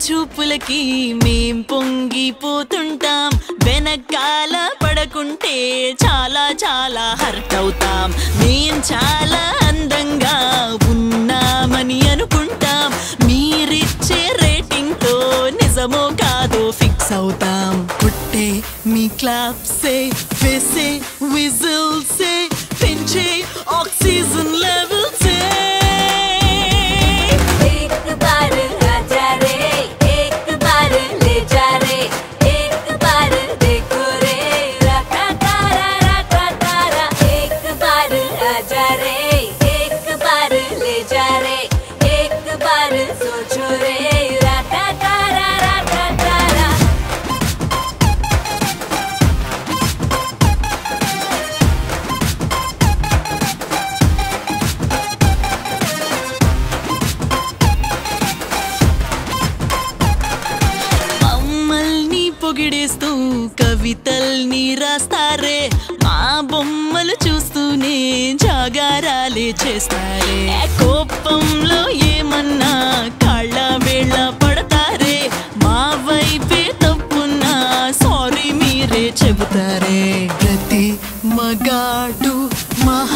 చూపులకి మేం పొంగిపోతుంటాం వెనకాల పడకుంటే చాలా చాలా హర్ట్ అవుతాం మేం చాలా అందంగా ఉన్నామని అనుకుంటాం మీరిచ్చే రేటింగ్ తో నిజమో కాదో ఫిక్స్ అవుతాం పుట్టే మీ క్లాప్సే వేసే విజిల్సే పెంచే ఆక్సిజన్ లెవెల్సే एक बार आजा रे एक बार ले जा रे एक बार देखो रे रखा तारा रखा तारा एक बार आजा रे एक बार ले जा रे एक बार सोचो रे रखा तारा रखा तारा మమ్మల్ని పొగిడేస్తూ కవితల్ని రాస్తారే మా బొమ్మలు చూస్తూనే జాగారాలే చేస్తారే కోపంలో ఏమన్నా కాళ్ళ వేళ్ళ పడతారే మా వైపే తప్పున్నా సారీ మీరే చెబుతారే ప్రతి మగాడు మహా